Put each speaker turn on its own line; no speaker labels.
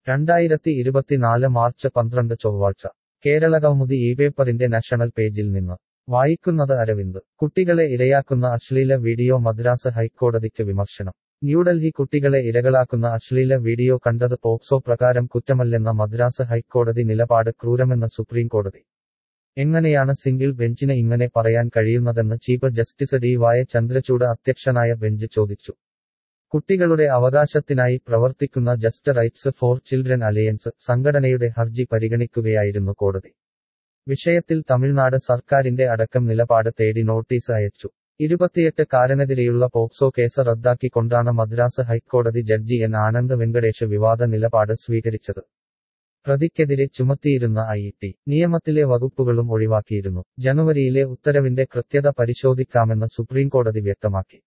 രണ്ടായിരത്തി ഇരുപത്തിനാല് മാർച്ച് പന്ത്രണ്ട് ചൊവ്വാഴ്ച കേരളകൗമുദി ഈ പേപ്പറിന്റെ നാഷണൽ പേജിൽ നിന്ന് വായിക്കുന്നത് അരവിന്ദ് കുട്ടികളെ ഇരയാക്കുന്ന അശ്ലീല വീഡിയോ മദ്രാസ് ഹൈക്കോടതിക്ക് വിമർശനം ന്യൂഡൽഹി കുട്ടികളെ ഇരകളാക്കുന്ന അശ്ലീല വീഡിയോ കണ്ടത് പോക്സോ പ്രകാരം കുറ്റമല്ലെന്ന മദ്രാസ് ഹൈക്കോടതി നിലപാട് ക്രൂരമെന്ന് സുപ്രീം കോടതി എങ്ങനെയാണ് സിംഗിൾ ബെഞ്ചിന് ഇങ്ങനെ പറയാൻ കഴിയുന്നതെന്ന് ചീഫ് ജസ്റ്റിസ് ഡി വായ ചന്ദ്രചൂഡ് അധ്യക്ഷനായ ബെഞ്ച് ചോദിച്ചു കുട്ടികളുടെ അവകാശത്തിനായി പ്രവർത്തിക്കുന്ന Just Rights for Children Alliance സംഘടനയുടെ ഹർജി പരിഗണിക്കുകയായിരുന്നു കോടതി വിഷയത്തിൽ തമിഴ്നാട് സർക്കാരിന്റെ അടക്കം നിലപാട് തേടി നോട്ടീസ് അയച്ചു ഇരുപത്തിയെട്ട് കാരനെതിരെയുള്ള പോക്സോ കേസ് റദ്ദാക്കിക്കൊണ്ടാണ് മദ്രാസ് ഹൈക്കോടതി ജഡ്ജി എൻ ആനന്ദ് വെങ്കടേഷ് വിവാദ നിലപാട് സ്വീകരിച്ചത് പ്രതിക്കെതിരെ ചുമത്തിയിരുന്ന ഐ ടി നിയമത്തിലെ വകുപ്പുകളും ഒഴിവാക്കിയിരുന്നു ജനുവരിയിലെ ഉത്തരവിന്റെ കൃത്യത പരിശോധിക്കാമെന്ന് സുപ്രീംകോടതി വ്യക്തമാക്കി